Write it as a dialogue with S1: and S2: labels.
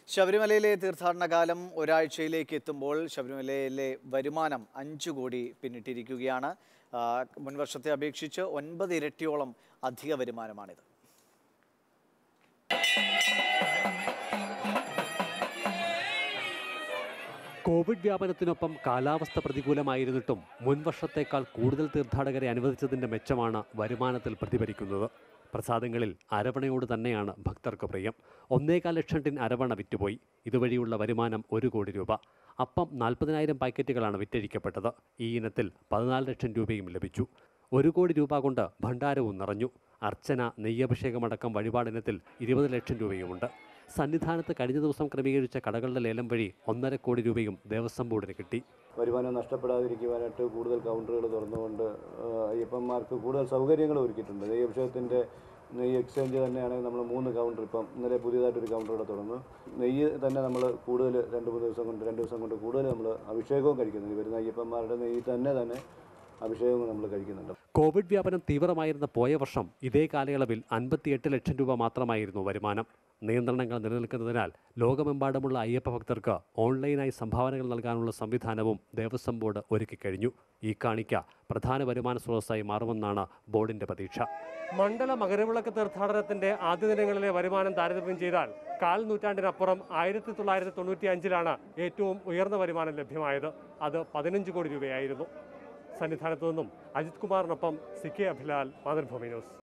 S1: ശബരിമലയിലെ തീർത്ഥാടന കാലം ഒരാഴ്ചയിലേക്ക് എത്തുമ്പോൾ ശബരിമലയിലെ വരുമാനം അഞ്ചു കോടി പിന്നിട്ടിരിക്കുകയാണ് ആ, മുൻ വർഷത്തെ അപേക്ഷിച്ച് ഒൻപത് ഇരട്ടിയോളം അധിക വരുമാനമാണിത്
S2: കോവിഡ് വ്യാപനത്തിനൊപ്പം കാലാവസ്ഥ പ്രതികൂലമായിരുന്നിട്ടും മുൻവർഷത്തേക്കാൾ കൂടുതൽ തീർത്ഥാടകരെ അനുവദിച്ചതിന്റെ മെച്ചമാണ് വരുമാനത്തിൽ പ്രതിഫലിക്കുന്നത് പ്രസാദങ്ങളിൽ അരവണയോട് തന്നെയാണ് ഭക്തർക്ക് പ്രിയം ഒന്നേകാൽ ലക്ഷം ടിൻ അരവണ വിറ്റുപോയി ഇതുവഴിയുള്ള വരുമാനം ഒരു കോടി രൂപ അപ്പം നാൽപ്പതിനായിരം പാക്കറ്റുകളാണ് വിറ്റഴിക്കപ്പെട്ടത് ഈ ഇനത്തിൽ പതിനാല് ലക്ഷം രൂപയും ലഭിച്ചു ഒരു കോടി രൂപ കൊണ്ട് ഭണ്ഡാരവും നിറഞ്ഞു അർച്ചന നെയ്യഭിഷേകമടക്കം വഴിപാടിനത്തിൽ ഇരുപത് ലക്ഷം രൂപയുമുണ്ട് സന്നിധാനത്ത് കഴിഞ്ഞ ദിവസം ക്രമീകരിച്ച കടകളുടെ ലേലം വഴി ഒന്നര കോടി രൂപയും ദേവസ്വം ബോർഡിന് കിട്ടി
S3: വരുമാനം നഷ്ടപ്പെടാതിരിക്കുവാനായിട്ട് കൂടുതൽ കൗണ്ടറുകൾ തുറന്നുകൊണ്ട് ആ, അയ്യപ്പന്മാർക്ക് കൂടുതൽ സൗകര്യങ്ങൾ ഒരുക്കിയിട്ടുണ്ട് നെയ്യ് അഭിഷേകത്തിൻ്റെ നെയ്യ് എക്സ്ചേഞ്ച് തന്നെയാണെങ്കിൽ നമ്മൾ മൂന്ന് കൗണ്ടർ ഇപ്പം ഇന്നലെ പുതിയതായിട്ടൊരു കൗണ്ടർ ഇവിടെ തുറന്നു നെയ്യ് തന്നെ നമ്മൾ കൂടുതൽ രണ്ട് മൂന്ന് ദിവസം കൊണ്ട് രണ്ട് ദിവസം കൊണ്ട് കൂടുതൽ നമ്മൾ അഭിഷേകവും കഴിക്കുന്നു ഈ വരുന്ന അയ്യപ്പന്മാരുടെ നെയ്യ് തന്നെ തന്നെ അഭിഷേകവും നമ്മൾ കഴിക്കുന്നുണ്ട്
S2: കോവിഡ് വ്യാപനം തീവ്രമായിരുന്ന പോയ വർഷം ഇതേ കാലയളവിൽ അൻപത്തിയെട്ട് ലക്ഷം രൂപ മാത്രമായിരുന്നു വരുമാനം നിയന്ത്രണങ്ങൾ നിലനിൽക്കുന്നതിനാൽ ലോകമെമ്പാടുമുള്ള അയ്യപ്പ ഭക്തർക്ക് ഓൺലൈനായി സംഭാവനകൾ നൽകാനുള്ള സംവിധാനവും ദേവസ്വം ബോർഡ് ഒരുക്കിക്കഴിഞ്ഞു ഈ കാണിക്ക പ്രധാന വരുമാന സ്രോതസ്സായി മാറുമെന്നാണ് ബോർഡിന്റെ പ്രതീക്ഷ മണ്ഡല മകരവിളക്ക് തീർത്ഥാടനത്തിന്റെ ആദ്യ ദിനങ്ങളിലെ വരുമാനം താരതമ്യം ചെയ്താൽ കാൽ നൂറ്റാണ്ടിനപ്പുറം ആയിരത്തി തൊള്ളായിരത്തി തൊണ്ണൂറ്റി അഞ്ചിലാണ് ഏറ്റവും ഉയർന്ന വരുമാനം ലഭ്യമായത് അത് പതിനഞ്ച് കോടി രൂപയായിരുന്നു സന്നിധാനത്തു നിന്നും അജിത് കുമാറിനൊപ്പം C K Abhilal Mathrubhumi news